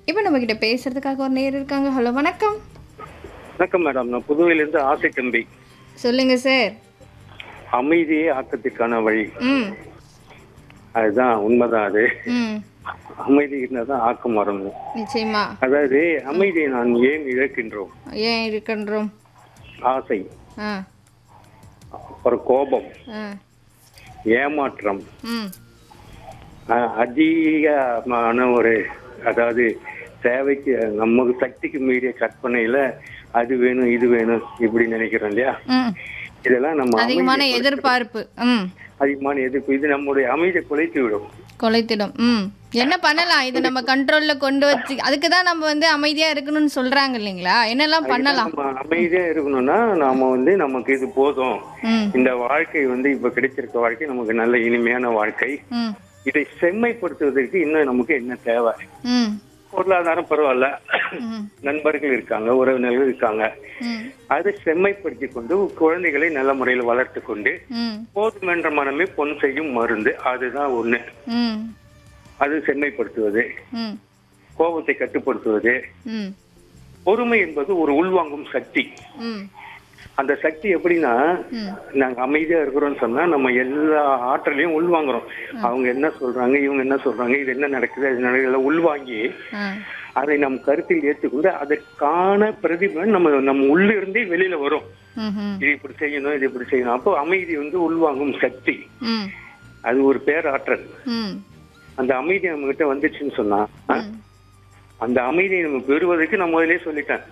இப்போ நம்ம கிட்ட பேசுறதுக்காக ஒரு நேர் இருக்காங்க ஹலோ வணக்கம் வணக்கம் மேடம் நான் புதுவையிலிருந்து ஆசை தம்பி சொல்லுங்க சார் அமைதியே ஆக்கத்திற்கான வழி ம் அதுதான் உண்மைதான் அது ம் அமைதி இருந்தால் தான் ஆக்கம் வரணும் நிச்சயமா அதாவது அமைதியை நான் ஏன் இழக்கின்றோம் ஏன் இருக்கின்றோம் ஆசை ஆ அப்புறம் கோபம் ஆ ஏமாற்றம் ம் அஹ், அதிகமான ஒரு அதாவது தேவைக்கு நமக்கு சக்திக்கு மீறிய கற்பனையில அது வேணும் இது வேணும் இப்படி நினைக்கிறோம் இல்லையா ம் இதெல்லாம் நம்ம அதிகமான அமைதியை எதிர்பார்ப்பு ம் அதிகமான எதிர்ப்பு இது நம்முடைய அமைதியை குலைத்து விடும் கொலைத்திடும் ம் என்ன பண்ணலாம் இது நம்ம கண்ட்ரோல்ல கொண்டு வச்சு அதுக்கு தான் நம்ம வந்து அமைதியா இருக்கணும்னு சொல்றாங்க இல்லைங்களா என்னெல்லாம் பண்ணலாம் நம்ம அமைதியா இருக்கணும்னா நாம வந்து நமக்கு இது போதும் ம் இந்த வாழ்க்கை வந்து இப்ப கிடைச்சிருக்க வாழ்க்கை நமக்கு நல்ல இனிமையான வாழ்க்கை ம் இதை செம்மைப்படுத்துவதற்கு இன்னும் நமக்கு என்ன தேவை ம் பொருளாதாரம் பரவாயில்ல ம் நண்பர்கள் இருக்காங்க உறவினர்கள் இருக்காங்க ம் அதை செம்மைப்படுத்தி கொண்டு குழந்தைகளை நல்ல முறையில் வளர்த்து கொண்டு ம் போதுமென்ற மனமே பொன் செய்யும் மருந்து அதுதான் ஒண்ணு ம் அது செம்மைப்படுத்துவது ம் கோபத்தை கட்டுப்படுத்துவது ம் பொறுமை என்பது ஒரு உள்வாங்கும் சக்தி ம் அந்த சக்தி எப்படின்னா ம் நாங்க அமைதியா இருக்கிறோம்னு சொன்னா நம்ம எல்லா ஆற்றலையும் உள்வாங்குறோம் அவங்க என்ன சொல்றாங்க இவங்க என்ன சொல்றாங்க இது என்ன நடக்குது அது நடக்குது எல்லாம் உள்வாங்கி ஆ அதை நம் கருத்தில் ஏற்றுக்கொண்டு அதற்கான பிரதிபலன் நம்ம நம்ம உள்ள இருந்தே வெளியில வரும் ம் ம் இது இப்படி செய்யணும் இது இப்படி செய்யணும் அப்போ அமைதி வந்து உள்வாங்கும் சக்தி ம் அது ஒரு பேராற்றல் ம் அந்த அமைதி நம்ம கிட்ட வந்துச்சுன்னு சொன்னா ம் அந்த அமைதியை நம்ம பெறுவதற்கு நான் முதலே சொல்லிட்டேன்